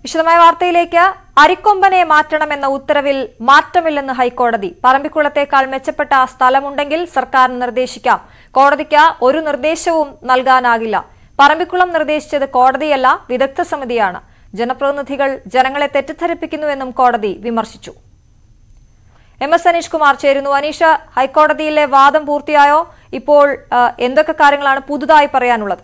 വിശദമായ വാർത്തയിലേക്ക് അരിക്കൊമ്പനെ മാറ്റണമെന്ന ഉത്തരവിൽ മാറ്റമില്ലെന്ന് ഹൈക്കോടതി പറമ്പിക്കുളത്തേക്കാൾ മെച്ചപ്പെട്ട സ്ഥലമുണ്ടെങ്കിൽ സർക്കാരിന് നിർദ്ദേശിക്കാം കോടതിക്ക് ഒരു നിർദ്ദേശവും നൽകാനാകില്ല പറമ്പിക്കുളം നിർദ്ദേശിച്ചത് കോടതിയല്ല വിദഗ്ധ സമിതിയാണ് ജനപ്രതിനിധികൾ ജനങ്ങളെ തെറ്റിദ്ധരിപ്പിക്കുന്നുവെന്നും കോടതി വിമർശിച്ചു എം എസ് അനീഷ് കുമാർ ചേരുന്നു അനീഷ് ഹൈക്കോടതിയിലെ വാദം പൂർത്തിയായോ ഇപ്പോൾ ആ, എന്തൊക്കെ കാര്യങ്ങളാണ് പുതുതായി പറയാനുള്ളത്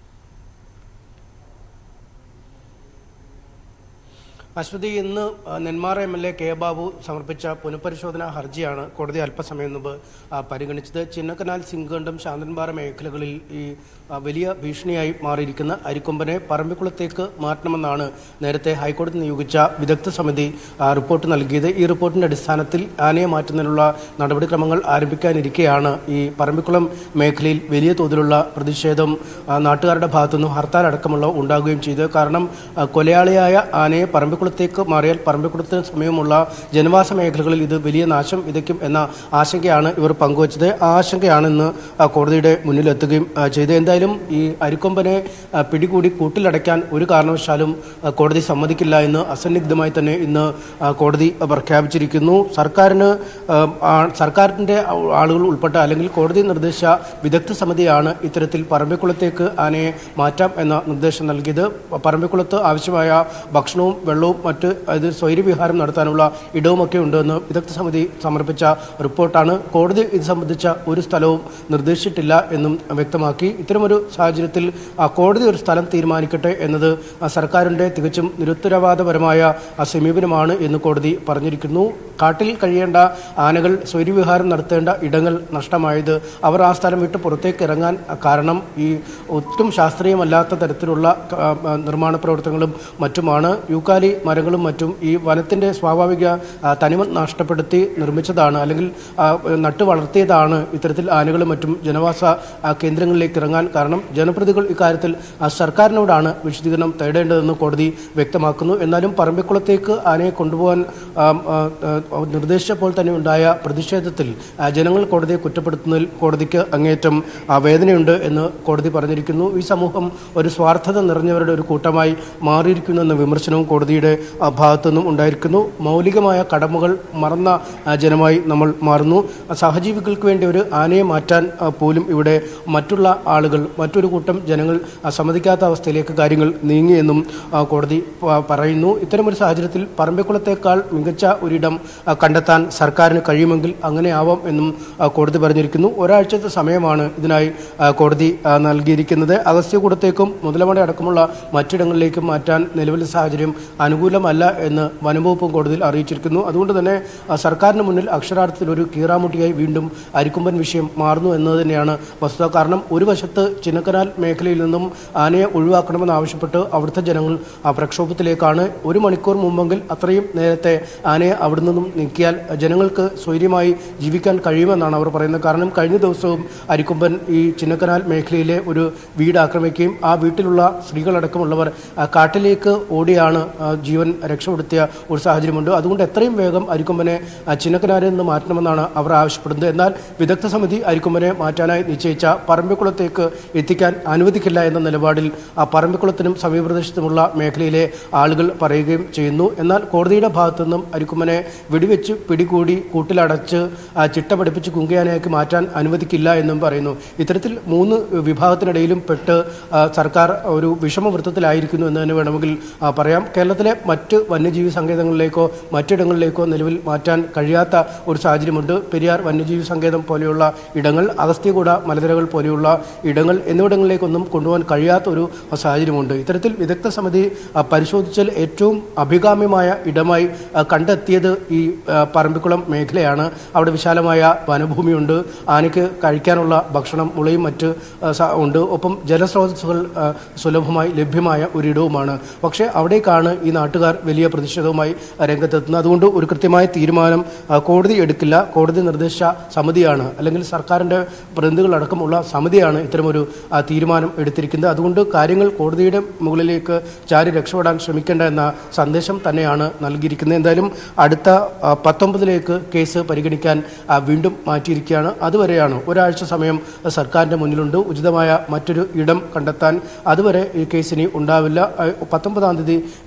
അശ്വതി ഇന്ന് ആ, Nenmara M L A K Babu സമർപ്പിച്ച പുനഃപരിശോധനാ ഹർജിയാണ് കോടതി അല്പസമയം മുമ്പ് ആ, പരിഗണിച്ചത് ചിന്നക്കനാൽ സിംഗണ്ടം ശാന്തൻപാറ മേഖലകളിൽ ഈ ആ, വലിയ ഭീഷണിയായി മാറിയിരിക്കുന്ന അരിക്കൊമ്പനെ പറമ്പിക്കുളത്തേക്ക് മാറ്റണമെന്നാണ് നേരത്തെ ഹൈക്കോടതി നിയോഗിച്ച വിദഗ്ധ സമിതി ആ, റിപ്പോർട്ട് നൽകിയത് ഈ റിപ്പോർട്ടിന്റെ അടിസ്ഥാനത്തിൽ ആനയെ മാറ്റുന്നതിനുള്ള നടപടിക്രമങ്ങൾ ആരംഭിക്കാനിരിക്കെയാണ് ഈ പറമ്പിക്കുളം മേഖലയിൽ വലിയ തോതിലുള്ള പ്രതിഷേധം ആ, നാട്ടുകാരുടെ ഭാഗത്തുനിന്നും ഹർത്താൽ അടക്കമുള്ള ഉണ്ടാകുകയും ചെയ്തു കാരണം ആ, കൊലയാളിയായ ആനയെ പറമ്പിക്കുളത്തേക്ക് മാറിയാൽ പറമ്പിക്കുളത്തിന് സമീപമുള്ള ജനവാസ മേഖലകളിൽ ഇത് വലിയ നാശം വിതയ്ക്കും എന്ന ആശങ്കയാണ് ഇവർ പങ്കുവച്ചത് ആ ആശങ്കയാണ് ഇന്ന് ആ, കോടതിയുടെ മുന്നിലെത്തുകയും ആ, ചെയ്തത് എന്തായാലും ഈ അരിക്കൊമ്പനെ ആ, പിടികൂടി കൂട്ടിലടയ്ക്കാൻ ഒരു കാരണവശാലും ആ, കോടതി സമ്മതിക്കില്ല എന്ന് അസന്നിഗ്ധമായി തന്നെ ഇന്ന് ആ, കോടതി പ്രഖ്യാപിച്ചിരിക്കുന്നു സർക്കാരിന് ആ, ആ, സർക്കാരിൻ്റെ ആളുകൾ ഉൾപ്പെട്ട അല്ലെങ്കിൽ കോടതി നിർദ്ദേശിച്ച വിദഗ്ധ സമിതിയാണ് ഇത്തരത്തിൽ പറമ്പിക്കുളത്തേക്ക് ആനയെ മാറ്റാം എന്ന നിർദ്ദേശം നൽകിയത് പറമ്പിക്കുളത്ത് ആവശ്യമായ ഭക്ഷണവും വെള്ളവും മറ്റ് അത് സ്വൈര്യവിഹാരം നടത്താനുള്ള ഇടവുമൊക്കെ ഉണ്ടെന്ന് വിദഗ്ധ സമിതി സമർപ്പിച്ച റിപ്പോർട്ടാണ് കോടതി ഇത് സംബന്ധിച്ച ഒരു സ്ഥലവും നിർദ്ദേശിച്ചിട്ടില്ല എന്നും വ്യക്തമാക്കി ഇത്തരമൊരു സാഹചര്യത്തിൽ ആ, കോടതി ഒരു സ്ഥലം തീരുമാനിക്കട്ടെ എന്നത് ആ, സർക്കാരിൻ്റെ തികച്ചും നിരുത്തരവാദപരമായ ആ, സമീപനമാണ് എന്ന് കോടതി പറഞ്ഞിരിക്കുന്നു കാട്ടിൽ കഴിയേണ്ട ആനകൾ സ്വൈര്യവിഹാരം നടത്തേണ്ട ഇടങ്ങൾ നഷ്ടമായത് അവർ ആ സ്ഥലം വിട്ട് പുറത്തേക്ക് ഇറങ്ങാൻ കാരണം ഈ ഒട്ടും ശാസ്ത്രീയമല്ലാത്ത തരത്തിലുള്ള ആ, ആ, നിർമ്മാണ പ്രവർത്തനങ്ങളും മറ്റുമാണ് യൂക്കാലി മരങ്ങളും മറ്റും ഈ വനത്തിൻ്റെ സ്വാഭാവിക ആ, തനിമ നഷ്ടപ്പെടുത്തി നിർമ്മിച്ചതാണ് അല്ലെങ്കിൽ ആ, നട്ടു വളർത്തിയതാണ് ഇത്തരത്തിൽ ആനകളും മറ്റും ജനവാസ ആ, കേന്ദ്രങ്ങളിലേക്ക് ഇറങ്ങാൻ കാരണം ജനപ്രതികൾ ഇക്കാര്യത്തിൽ ആ, സർക്കാരിനോടാണ് വിശദീകരണം തേടേണ്ടതെന്ന് കോടതി വ്യക്തമാക്കുന്നു എന്നാലും പറമ്പിക്കുളത്തേക്ക് ആനയെ കൊണ്ടുപോകാൻ ആ, ആ, ആ, നിർദ്ദേശിച്ചപ്പോൾ തന്നെ ഉണ്ടായ പ്രതിഷേധത്തിൽ ആ, ജനങ്ങൾ കോടതിയെ കുറ്റപ്പെടുത്തുന്നതിൽ കോടതിക്ക് അങ്ങേയറ്റം ആ, വേദനയുണ്ട് എന്ന് കോടതി പറഞ്ഞിരിക്കുന്നു ഈ സമൂഹം ഒരു സ്വാർത്ഥത നിറഞ്ഞവരുടെ ഒരു കൂട്ടമായി മാറിയിരിക്കുന്നു എന്ന വിമർശനവും കോടതിയുടെ ആ, ഭാഗത്തുനിന്നും ഉണ്ടായിരിക്കുന്നു മൗലികമായ കടമകൾ മറന്ന ആ, ജനമായി നമ്മൾ മാറുന്നു ആ, സഹജീവികൾക്ക് വേണ്ടി ഒരു ആനയെ മാറ്റാൻ ആ, പോലും ഇവിടെ മറ്റുള്ള ആളുകൾ മറ്റൊരു കൂട്ടം ജനങ്ങൾ ആ, സമ്മതിക്കാത്ത അവസ്ഥയിലേക്ക് കാര്യങ്ങൾ നീങ്ങിയെന്നും ആ, കോടതി പ- പറയുന്നു ഇത്തരമൊരു സാഹചര്യത്തിൽ പറമ്പിക്കുളത്തേക്കാൾ മികച്ച ഒരിടം ആ, കണ്ടെത്താൻ സർക്കാരിന് കഴിയുമെങ്കിൽ അങ്ങനെ ആവാം എന്നും ആ, കോടതി പറഞ്ഞിരിക്കുന്നു ഒരാഴ്ചത്തെ സമയമാണ് ഇതിനായി ആ, കോടതി ആ, നൽകിയിരിക്കുന്നത് അഗസ്ത്യകൂടത്തേക്കും മുതലമട അടക്കമുള്ള മറ്റിടങ്ങളിലേക്കും മാറ്റാൻ നിലവിലെ സാഹചര്യം അനുകൂലമല്ല എന്ന് വനംവകുപ്പും കോടതിയിൽ അറിയിച്ചിരിക്കുന്നു അതുകൊണ്ട് തന്നെ ആ, സർക്കാരിന് മുന്നിൽ അക്ഷരാർത്ഥത്തിൽ ഒരു കീറാമുട്ടിയായി വീണ്ടും അരിക്കൊമ്പൻ വിഷയം മാറുന്നു എന്നത് തന്നെയാണ് വസ്തുത കാരണം ഒരു വശത്ത് ചിന്നക്കനാൽ മേഖലയിൽ നിന്നും ആനയെ ഒഴിവാക്കണമെന്ന് ആവശ്യപ്പെട്ട് അവിടുത്തെ ജനങ്ങൾ ആ പ്രക്ഷോഭത്തിലേക്കാണ് ഒരു മണിക്കൂർ മുമ്പെങ്കിൽ അത്രയും നേരത്തെ ആനയെ അവിടെ നിന്നും നീക്കിയാൽ ജനങ്ങൾക്ക് സ്വൈര്യമായി ജീവിക്കാൻ കഴിയുമെന്നാണ് അവർ പറയുന്നത് കാരണം കഴിഞ്ഞ ദിവസവും അരിക്കൊമ്പൻ ഈ ചിന്നക്കനാൽ മേഖലയിലെ ഒരു വീട് ആക്രമിക്കുകയും ആ വീട്ടിലുള്ള സ്ത്രീകളടക്കമുള്ളവർ ആ, കാട്ടിലേക്ക് ഓടിയാണ് ആ, ജീവൻ രക്ഷപ്പെടുത്തിയ ഒരു സാഹചര്യമുണ്ട് അതുകൊണ്ട് എത്രയും വേഗം അരിക്കൊമ്പനെ ആ, ചിന്നക്കനാലിൽ നിന്ന് മാറ്റണമെന്നാണ് അവർ ആവശ്യപ്പെടുന്നത് എന്നാൽ വിദഗ്ധ സമിതി അരിക്കൊമ്പനെ മാറ്റാനായി നിശ്ചയിച്ച പറമ്പിക്കുളത്തേക്ക് എത്തിക്കാൻ അനുവദിക്കില്ല എന്ന നിലപാടിൽ ആ പറമ്പിക്കുളത്തിനും സമീപപ്രദേശത്തുമുള്ള മേഖലയിലെ ആളുകൾ പറയുകയും ചെയ്യുന്നു എന്നാൽ കോടതിയുടെ ഭാഗത്തു നിന്നും അരിക്കൊമ്പനെ വെടിവെച്ച് പിടികൂടി കൂട്ടിലടച്ച് ആ, ചിട്ട പഠിപ്പിച്ച് കുങ്കിയാനയാക്കി മാറ്റാൻ അനുവദിക്കില്ല എന്നും പറയുന്നു ഇത്തരത്തിൽ മൂന്ന് വിഭാഗത്തിനിടയിലും പെട്ട് ആ, സർക്കാർ ഒരു വിഷമവൃത്തത്തിലായിരിക്കുന്നു എന്ന് തന്നെ വേണമെങ്കിൽ ആ, പറയാം കേരളത്തിലെ മറ്റ് വന്യജീവി സങ്കേതങ്ങളിലേക്കോ മറ്റിടങ്ങളിലേക്കോ നിലവിൽ മാറ്റാൻ കഴിയാത്ത ഒരു സാഹചര്യമുണ്ട് പെരിയാർ വന്യജീവി സങ്കേതം പോലെയുള്ള ഇടങ്ങൾ അഗസ്ത്യകൂട മലനിരകൾ പോലെയുള്ള ഇടങ്ങൾ എന്നിവിടങ്ങളിലേക്കൊന്നും കൊണ്ടുപോകാൻ കഴിയാത്ത ഒരു സാഹചര്യമുണ്ട് ഇത്തരത്തിൽ വിദഗ്ധ സമിതി ആ, പരിശോധിച്ചാൽ ഏറ്റവും അഭികാമ്യമായ ഇടമായി ആ, കണ്ടെത്തിയത് ഈ ആ, പറമ്പിക്കുളം മേഖലയാണ് അവിടെ വിശാലമായ വനഭൂമിയുണ്ട് ആനയ്ക്ക് കഴിക്കാനുള്ള ഭക്ഷണം മുളയും മറ്റ് ആ, സ- ഉണ്ട് ഒപ്പം ജലസ്രോതസ്സുകൾ ആ, സുലഭമായി ലഭ്യമായ ഒരിടവുമാണ് പക്ഷേ അവിടേക്കാണ് ഈ നാട്ടുകാർ വലിയ പ്രതിഷേധവുമായി രംഗത്തെത്തുന്നത് അതുകൊണ്ട് ഒരു കൃത്യമായ തീരുമാനം ആ, കോടതി എടുക്കില്ല കോടതി നിർദ്ദേശിച്ച സമിതിയാണ് അല്ലെങ്കിൽ സർക്കാരിൻ്റെ പ്രതിനിധികളടക്കമുള്ള സമിതിയാണ് ഇത്തരമൊരു ആ, തീരുമാനം എടുത്തിരിക്കുന്നത് അതുകൊണ്ട് കാര്യങ്ങൾ കോടതിയുടെ മുകളിലേക്ക് ചാരി രക്ഷപ്പെടാൻ ശ്രമിക്കേണ്ട എന്ന സന്ദേശം തന്നെയാണ് നൽകിയിരിക്കുന്നത് എന്തായാലും അടുത്ത ആ, പത്തൊമ്പതിലേക്ക് കേസ് പരിഗണിക്കാൻ ആ, വീണ്ടും മാറ്റിയിരിക്കുകയാണ് അതുവരെയാണ് ഒരാഴ്ച സമയം സർക്കാരിൻ്റെ മുന്നിലുണ്ട് ഉചിതമായ മറ്റൊരു ഇടം കണ്ടെത്താൻ അതുവരെ ഈ കേസിനി ഉണ്ടാവില്ല ആ, പത്തൊമ്പതാം തീയതി വീണ്ടും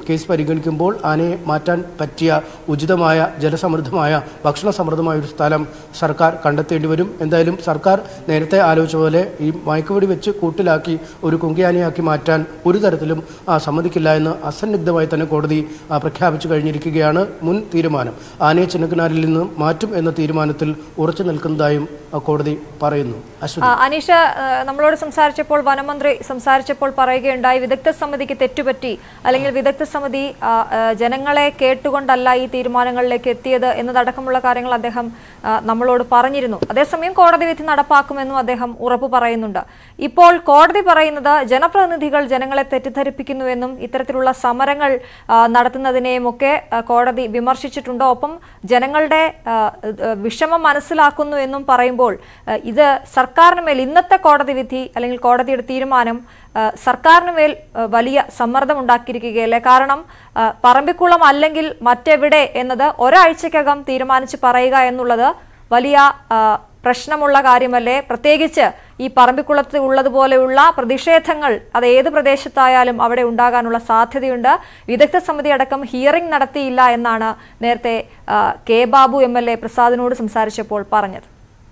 കേസ് പരിഗണിക്കുമ്പോൾ ആനയെ മാറ്റാൻ പറ്റിയ ഉചിതമായ ജലസമൃദ്ധമായ ഭക്ഷണ സമൃദ്ധമായ ഒരു സ്ഥലം സർക്കാർ കണ്ടെത്തേണ്ടി വരും എന്തായാലും സർക്കാർ നേരത്തെ ആലോചിച്ച പോലെ ഈ മയക്കുവെടി വെച്ച് കൂട്ടിലാക്കി ഒരു കുങ്കിയാനയാക്കി മാറ്റാൻ ഒരു തരത്തിലും ആ, സമ്മതിക്കില്ല എന്ന് അസന്നിഗ്ധമായി തന്നെ കോടതി ആ, പ്രഖ്യാപിച്ചു കഴിഞ്ഞിരിക്കുകയാണ് മുൻ തീരുമാനം ആനയെ ചിന്നക്കനാലിൽ നിന്ന് മാറ്റും എന്ന തീരുമാനത്തിൽ ഉറച്ചു നിൽക്കുന്നതായും ആ, കോടതി പറയുന്നു അശ്വതി ആ, അനീഷ ആ, നമ്മളോട് സംസാരിച്ചപ്പോൾ വനമന്ത്രി സംസാരിച്ചപ്പോൾ പറയുകയുണ്ടായി വിദഗ്ധ സമിതിക്ക് തെറ്റുപറ്റി അല്ലെങ്കിൽ വിദഗ്ധ സമിതി ആ, ആ, ജനങ്ങളെ കേട്ടുകൊണ്ടല്ല ഈ തീരുമാനങ്ങളിലേക്ക് എത്തിയത് എന്നതടക്കമുള്ള കാര്യങ്ങൾ അദ്ദേഹം ആ, നമ്മളോട് പറഞ്ഞിരുന്നു അതേസമയം കോടതി വിധി നടപ്പാക്കുമെന്നും അദ്ദേഹം ഉറപ്പു പറയുന്നുണ്ട് ഇപ്പോൾ കോടതി പറയുന്നത് ജനപ്രതിനിധികൾ ജനങ്ങളെ തെറ്റിദ്ധരിപ്പിക്കുന്നുവെന്നും ഇത്തരത്തിലുള്ള സമരങ്ങൾ ആ, നടത്തുന്നതിനെയും ഒക്കെ ആ, കോടതി വിമർശിച്ചിട്ടുണ്ട് ഒപ്പം ജനങ്ങളുടെ ആ, ആ, വിഷമം മനസ്സിലാക്കുന്നു എന്നും പറയുമ്പോൾ ആ, ഇത് സർക്കാരിന് മേൽ ഇന്നത്തെ കോടതി വിധി അല്ലെങ്കിൽ കോടതിയുടെ തീരുമാനം ആ, സർക്കാരിന് മേൽ ആ, വലിയ സമ്മർദ്ദം ഉണ്ടാക്കിയിരിക്കുകയല്ലേ കാരണം ആ, പറമ്പിക്കുളം അല്ലെങ്കിൽ മറ്റെവിടെ എന്നത് ഒരാഴ്ചക്കകം തീരുമാനിച്ച് പറയുക എന്നുള്ളത് വലിയ ആ, പ്രശ്നമുള്ള കാര്യമല്ലേ പ്രത്യേകിച്ച് ഈ പറമ്പിക്കുളത്ത് ഉള്ളതുപോലെയുള്ള പ്രതിഷേധങ്ങൾ അത് ഏത് പ്രദേശത്തായാലും അവിടെ ഉണ്ടാകാനുള്ള സാധ്യതയുണ്ട് വിദഗ്ധ സമിതി അടക്കം ഹിയറിംഗ് നടത്തിയില്ല എന്നാണ് നേരത്തെ ആ, K Babu M L A പ്രസാദിനോട് സംസാരിച്ചപ്പോൾ പറഞ്ഞത്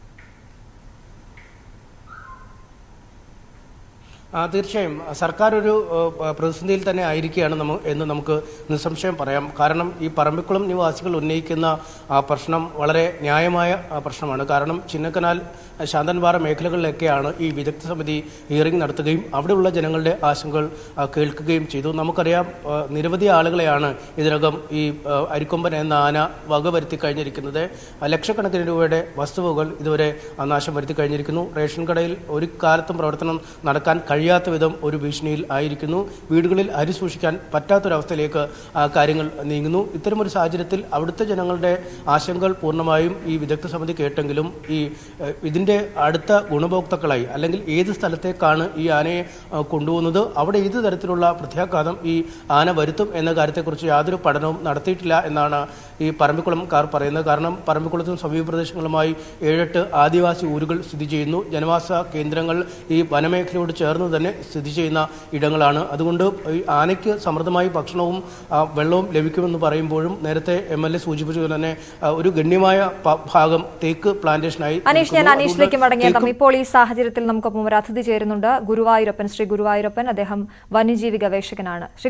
ആ, തീർച്ചയായും സർക്കാർ ഒരു ഏഹ്, പ്രതിസന്ധിയിൽ തന്നെ ആയിരിക്കുകയാണ് നമ്മ എന്ന് നമുക്ക് നിസ്സംശയം പറയാം കാരണം ഈ പറമ്പിക്കുളം നിവാസികൾ ഉന്നയിക്കുന്ന ആ പ്രശ്നം വളരെ ന്യായമായ ആ, പ്രശ്നമാണ് കാരണം ചിന്നക്കനാൽ ശാന്തൻപാറ മേഖലകളിലൊക്കെയാണ് ഈ വിദഗ്ധ സമിതി ഹിയറിംഗ് നടത്തുകയും അവിടെയുള്ള ജനങ്ങളുടെ ആശങ്കകൾ ആ, കേൾക്കുകയും ചെയ്തു നമുക്കറിയാം ആ, നിരവധി ആളുകളെയാണ് ഇതിനകം ഈ ആ, അരിക്കൊമ്പൻ എന്ന ആന വകവരുത്തി കഴിഞ്ഞിരിക്കുന്നത് ആ, ലക്ഷക്കണക്കിന് രൂപയുടെ വസ്തുവകൾ ഇതുവരെ ആ, നാശം വരുത്തി കഴിഞ്ഞിരിക്കുന്നു റേഷൻ കടയിൽ ഒരു കാലത്തും പ്രവർത്തനം നടക്കാൻ കഴിയാത്ത വിധം ഒരു ഭീഷണിയിൽ ആയിരിക്കുന്നു വീടുകളിൽ അരി സൂക്ഷിക്കാൻ പറ്റാത്തൊരവസ്ഥയിലേക്ക് ആ, കാര്യങ്ങൾ നീങ്ങുന്നു ഇത്തരമൊരു സാഹചര്യത്തിൽ അവിടുത്തെ ജനങ്ങളുടെ ആശങ്കകൾ പൂർണ്ണമായും ഈ വിദഗ്ധ സമിതി കേട്ടെങ്കിലും ഈ ഏഹ്, ഇതിന്റെ അടുത്ത ഗുണഭോക്താക്കളായി അല്ലെങ്കിൽ ഏത് സ്ഥലത്തേക്കാണ് ഈ ആനയെ ആ, കൊണ്ടുപോകുന്നത് അവിടെ ഏത് തരത്തിലുള്ള പ്രത്യാഘാതം ഈ ആന വരുത്തും എന്ന കാര്യത്തെക്കുറിച്ച് യാതൊരു പഠനവും നടത്തിയിട്ടില്ല എന്നാണ് ഈ പറമ്പിക്കുളംകാർ പറയുന്നത് കാരണം പറമ്പിക്കുളത്തും സമീപ പ്രദേശങ്ങളുമായി ഏഴെട്ട് ആദിവാസി ഊരുകൾ സ്ഥിതി ചെയ്യുന്നു ജനവാസ കേന്ദ്രങ്ങൾ ഈ വനമേഖലയോട് ചേർന്ന് തന്നെ സ്ഥിതി ചെയ്യുന്ന ഇടങ്ങളാണ് അതുകൊണ്ട് ഈ ആനയ്ക്ക് സമൃദ്ധമായി ഭക്ഷണവും ആ, വെള്ളവും ലഭിക്കുമെന്ന് പറയുമ്പോഴും നേരത്തെ എം എൽ എ സൂചിപ്പിച്ചതുപോലെ തന്നെ ആ, ഒരു ഗണ്യമായ പ- ഭാഗം തേക്ക് പ്ലാന്റേഷനായി അനീഷ് ഞാൻ നിൽക്കുന്നു. അനീഷിലേക്ക് അതുകൊണ്ട് മടങ്ങിയേക്കാം ഇപ്പോൾ ഈ സാഹചര്യത്തിൽ നമുക്കൊപ്പം ഒരു അതിഥി ചേരുന്നുണ്ട് ഗുരുവായൂരപ്പൻ ശ്രീ ഗുരുവായൂരപ്പൻ അദ്ദേഹം വന്യജീവി ഗവേഷകനാണ് ശ്രീ